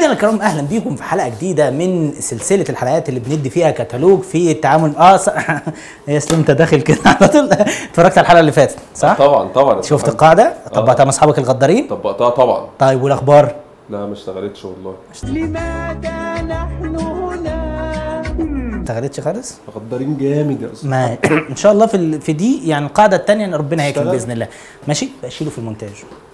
مشاهدينا الكرام اهلا بيكم في حلقه جديده من سلسله الحلقات اللي بندي فيها كتالوج في التعامل اه ص... يا اسلام انت داخل كده على طول اتفرجت على الحلقه اللي فاتت صح؟ طبعا طبعا شفت القاعده؟ طبقتها مع اصحابك الغدارين؟ طبقتها طبعا طيب والاخبار؟ لا ما اشتغلتش والله لماذا نحن هنا ما اشتغلتش خالص؟ غدارين جامد يا استاذ ما ان شاء الله في ال... في دي يعني القاعده الثانيه ان ربنا هيكرم اشتغل. باذن الله ماشي؟ بشيله في المونتاج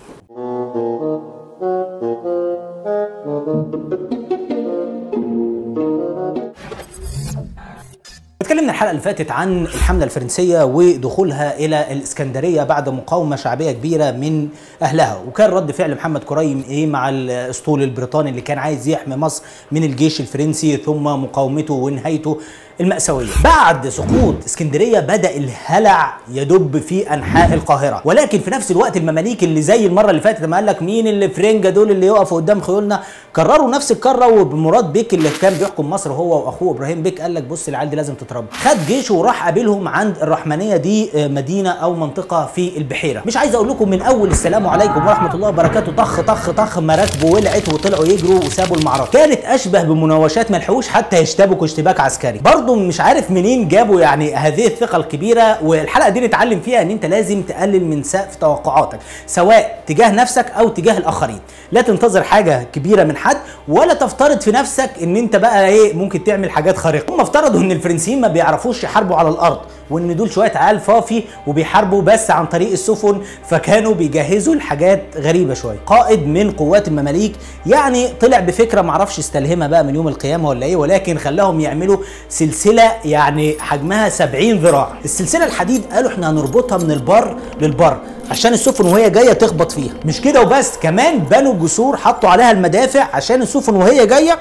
اتكلمنا الحلقه اللي فاتت عن الحمله الفرنسيه ودخولها الى الاسكندريه بعد مقاومه شعبيه كبيره من اهلها وكان رد فعل محمد كريم ايه مع الاسطول البريطاني اللي كان عايز يحمي مصر من الجيش الفرنسي ثم مقاومته ونهايته المأساوية بعد سقوط اسكندرية بدأ الهلع يدب في أنحاء القاهرة ولكن في نفس الوقت المماليك اللي زي المرة اللي فاتت لما قال لك مين اللي فرنجة دول اللي يقفوا قدام خيولنا كرروا نفس الكرة ومراد بيك اللي كان بيحكم مصر هو وأخوه إبراهيم بيك قال لك بص العيال دي لازم تتربى خد جيشه وراح قابلهم عند الرحمنية دي آه، مدينة أو منطقة في البحيرة مش عايز أقول لكم من أول السلام عليكم ورحمة الله وبركاته طخ طخ طخ مراكبه ولعت وطلعوا يجروا وسابوا المعركة كانت أشبه بمناوشات ملحوش حتى يشتبكوا اشتباك عسكري برضه مش عارف منين جابوا يعني هذه الثقة الكبيرة والحلقة دي نتعلم فيها ان انت لازم تقلل من سقف توقعاتك سواء تجاه نفسك او تجاه الاخرين لا تنتظر حاجة كبيرة من حد ولا تفترض في نفسك ان انت بقى ايه ممكن تعمل حاجات خارقة هم افترضوا ان الفرنسيين ما بيعرفوش يحاربوا على الارض وان دول شويه عيال فافي وبيحاربوا بس عن طريق السفن فكانوا بيجهزوا لحاجات غريبه شويه قائد من قوات المماليك يعني طلع بفكره معرفش استلهمها بقى من يوم القيامه ولا ايه ولكن خلاهم يعملوا سلسله يعني حجمها 70 ذراع السلسله الحديد قالوا احنا هنربطها من البر للبر عشان السفن وهي جايه تخبط فيها مش كده وبس كمان بنوا جسور حطوا عليها المدافع عشان السفن وهي جايه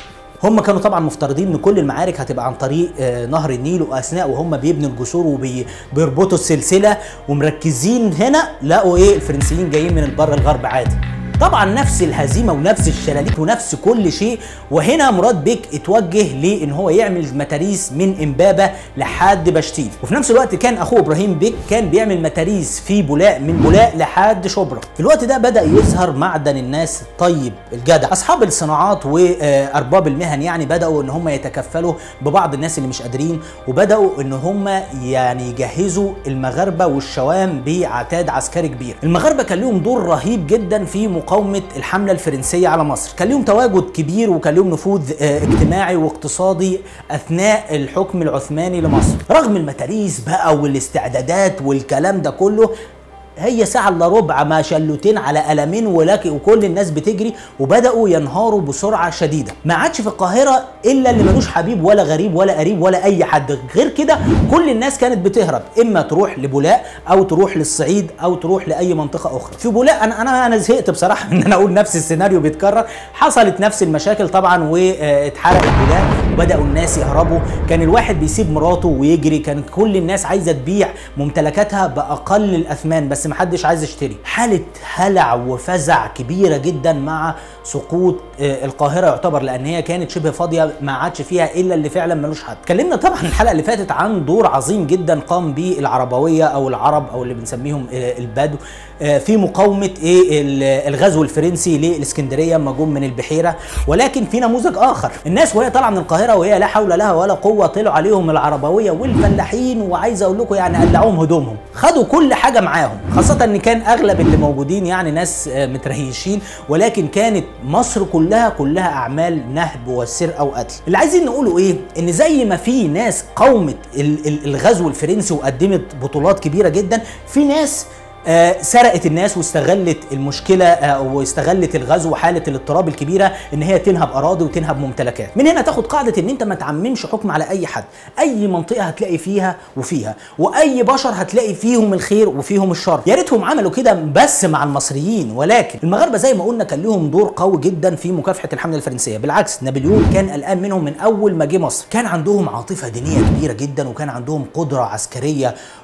هم كانوا طبعا مفترضين ان كل المعارك هتبقى عن طريق آه، نهر النيل واثناء وهم بيبنوا الجسور وبيربطوا السلسله ومركزين هنا لقوا ايه الفرنسيين جايين من البر الغرب عادي طبعا نفس الهزيمه ونفس الشلاليت ونفس كل شيء وهنا مراد بيك اتوجه لان هو يعمل متاريس من امبابه لحد بشتيل وفي نفس الوقت كان اخوه ابراهيم بيك كان بيعمل متاريس في بولاق من بولاق لحد شبرا في الوقت ده بدا يظهر معدن الناس الطيب الجدع اصحاب الصناعات وارباب المهن يعني بداوا ان هم يتكفلوا ببعض الناس اللي مش قادرين وبداوا ان هم يعني يجهزوا المغاربه والشوام بعتاد عسكري كبير المغاربه كان لهم دور رهيب جدا في مقاومه الحمله الفرنسيه على مصر كان لهم تواجد كبير وكان لهم نفوذ آه، اجتماعي واقتصادي اثناء الحكم العثماني لمصر رغم المتاريس بقى والاستعدادات والكلام ده كله هي ساعة الا ربع ما شلوتين على قلمين ولكن وكل الناس بتجري وبدأوا ينهاروا بسرعة شديدة ما عادش في القاهرة إلا اللي ملوش حبيب ولا غريب ولا قريب ولا أي حد غير كده كل الناس كانت بتهرب إما تروح لبولاق أو تروح للصعيد أو تروح لأي منطقة أخرى في بولاق أنا أنا أنا زهقت بصراحة إن أنا أقول نفس السيناريو بيتكرر حصلت نفس المشاكل طبعا واتحرق بولاق وبدأوا الناس يهربوا كان الواحد بيسيب مراته ويجري كان كل الناس عايزة تبيع ممتلكاتها بأقل الأثمان بس محدش عايز يشتري حالة هلع وفزع كبيرة جدا مع سقوط آه، القاهرة يعتبر لأن هي كانت شبه فاضية ما عادش فيها إلا اللي فعلا ملوش حد اتكلمنا طبعا الحلقة اللي فاتت عن دور عظيم جدا قام به العربوية أو العرب أو اللي بنسميهم آه، البدو آه، في مقاومة إيه ال- الغزو الفرنسي للإسكندرية لما جم من البحيرة ولكن في نموذج آخر الناس وهي طالعة من القاهرة وهي لا حول لها ولا قوة طلعوا عليهم العربوية والفلاحين وعايز أقول لكم يعني قلعوهم هدومهم خدوا كل حاجة معاهم خاصة إن كان أغلب اللي موجودين يعني ناس آه، مترهيشين ولكن كانت مصر كلها كلها أعمال نهب وسرقة وقتل اللي عايزين نقوله إيه إن زي ما في ناس قاومت ال- ال- الغزو الفرنسي وقدمت بطولات كبيرة جدا في ناس آه، سرقت الناس واستغلت المشكله آه، واستغلت الغزو وحاله الاضطراب الكبيره ان هي تنهب اراضي وتنهب ممتلكات من هنا تاخد قاعده ان انت ما تعممش حكم على اي حد اي منطقه هتلاقي فيها وفيها واي بشر هتلاقي فيهم الخير وفيهم الشر يا ريتهم عملوا كده بس مع المصريين ولكن المغاربه زي ما قلنا كان لهم دور قوي جدا في مكافحه الحمله الفرنسيه بالعكس نابليون كان قلقان منهم من اول ما جه مصر كان عندهم عاطفه دينيه كبيره جدا وكان عندهم قدره عسكريه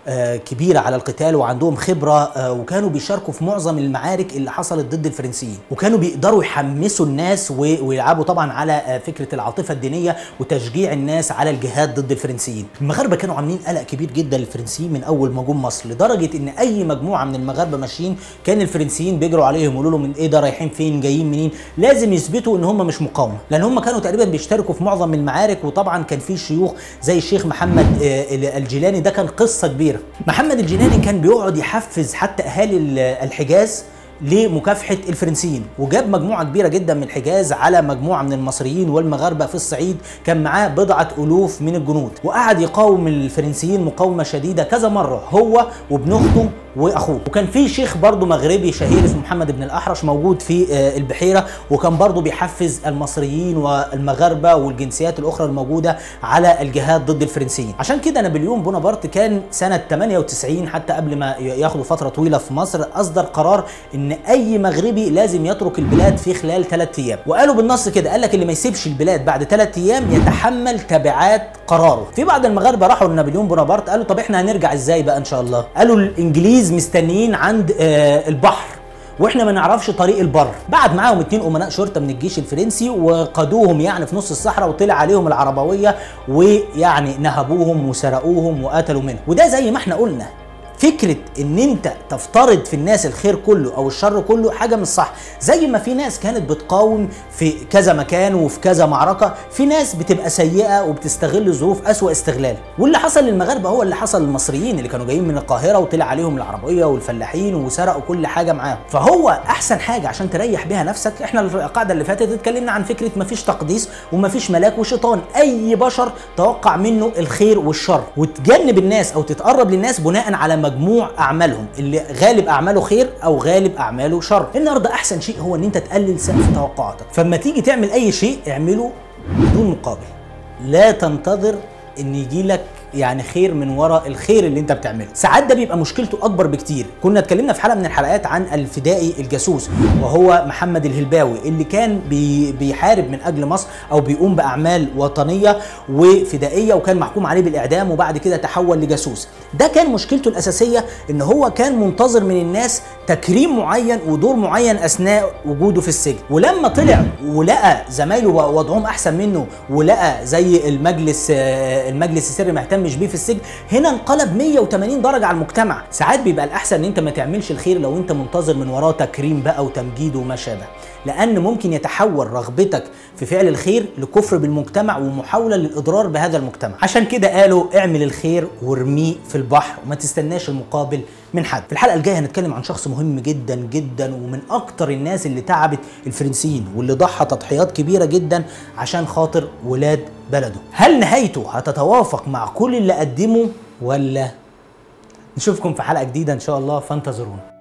آه، كبيره على القتال وعندهم خبره آه، وكانوا بيشاركوا في معظم المعارك اللي حصلت ضد الفرنسيين وكانوا بيقدروا يحمسوا الناس و- ويلعبوا طبعا على آه، فكره العاطفه الدينيه وتشجيع الناس على الجهاد ضد الفرنسيين المغاربه كانوا عاملين قلق كبير جدا للفرنسيين من اول ما جم مصر لدرجه ان اي مجموعه من المغاربه ماشيين كان الفرنسيين بيجروا عليهم يقولوا لهم ايه ده رايحين فين جايين منين لازم يثبتوا ان هم مش مقاومه لان هم كانوا تقريبا بيشتركوا في معظم المعارك وطبعا كان في شيوخ زي الشيخ محمد آه، الجيلاني ده كان قصه كبيره محمد الجيلاني كان بيقعد يحفز حتى اهالي ال- الحجاز لمكافحه الفرنسيين وجاب مجموعه كبيره جدا من الحجاز على مجموعه من المصريين والمغاربه في الصعيد كان معاه بضعه الوف من الجنود وقعد يقاوم الفرنسيين مقاومه شديده كذا مره هو وابن اخته واخوه وكان في شيخ برضه مغربي شهير اسمه محمد بن الاحرش موجود في آه، البحيره وكان برضه بيحفز المصريين والمغاربه والجنسيات الاخرى الموجوده على الجهاد ضد الفرنسيين عشان كده نابليون بونابرت كان سنه 98 حتى قبل ما ي- ياخدوا فتره طويله في مصر اصدر قرار ان اي مغربي لازم يترك البلاد في خلال ثلاث ايام وقالوا بالنص كده قال لك اللي ما يسيبش البلاد بعد ثلاث ايام يتحمل تبعات قراره في بعض المغاربه راحوا لنابليون بونابرت قالوا طب احنا هنرجع ازاي بقى ان شاء الله قالوا الانجليز مستنيين عند آه البحر واحنا ما نعرفش طريق البر بعد معاهم اتنين امناء شرطه من الجيش الفرنسي وقادوهم يعني في نص الصحراء وطلع عليهم العربويه ويعني نهبوهم وسرقوهم وقتلوا منهم وده زي ما احنا قلنا فكره ان انت تفترض في الناس الخير كله او الشر كله حاجه مش صح زي ما في ناس كانت بتقاوم في كذا مكان وفي كذا معركه في ناس بتبقى سيئه وبتستغل الظروف اسوا استغلال واللي حصل للمغاربه هو اللي حصل للمصريين اللي كانوا جايين من القاهره وطلع عليهم العربيه والفلاحين وسرقوا كل حاجه معاهم فهو احسن حاجه عشان تريح بيها نفسك احنا القاعده اللي فاتت اتكلمنا عن فكره مفيش تقديس ومفيش ملاك وشيطان اي بشر توقع منه الخير والشر وتجنب الناس او تتقرب للناس بناء على مجموع اعمالهم اللي غالب اعماله خير او غالب اعماله شر النهارده احسن شيء هو ان انت تقلل سقف توقعاتك فلما تيجي تعمل اي شيء اعمله بدون مقابل لا تنتظر ان يجي لك يعني خير من وراء الخير اللي انت بتعمله ساعات ده بيبقى مشكلته اكبر بكتير كنا اتكلمنا في حلقه من الحلقات عن الفدائي الجاسوس وهو محمد الهلباوي اللي كان بي بيحارب من اجل مصر او بيقوم باعمال وطنيه وفدائيه وكان محكوم عليه بالاعدام وبعد كده تحول لجاسوس ده كان مشكلته الاساسيه ان هو كان منتظر من الناس تكريم معين ودور معين اثناء وجوده في السجن ولما طلع ولقى زمايله وضعهم احسن منه ولقى زي المجلس آه، المجلس السري ما اهتمش بيه في السجن هنا انقلب 180 درجه على المجتمع ساعات بيبقى الاحسن ان انت ما تعملش الخير لو انت منتظر من وراه تكريم بقى وتمجيد وما شابه لان ممكن يتحول رغبتك في فعل الخير لكفر بالمجتمع ومحاوله للاضرار بهذا المجتمع عشان كده قالوا اعمل الخير وارميه في البحر وما تستناش المقابل من حد في الحلقه الجايه هنتكلم عن شخص مهم جدا جدا ومن اكتر الناس اللي تعبت الفرنسيين واللي ضحى تضحيات كبيره جدا عشان خاطر ولاد بلده هل نهايته هتتوافق مع كل اللي قدمه ولا نشوفكم في حلقه جديده ان شاء الله فانتظرونا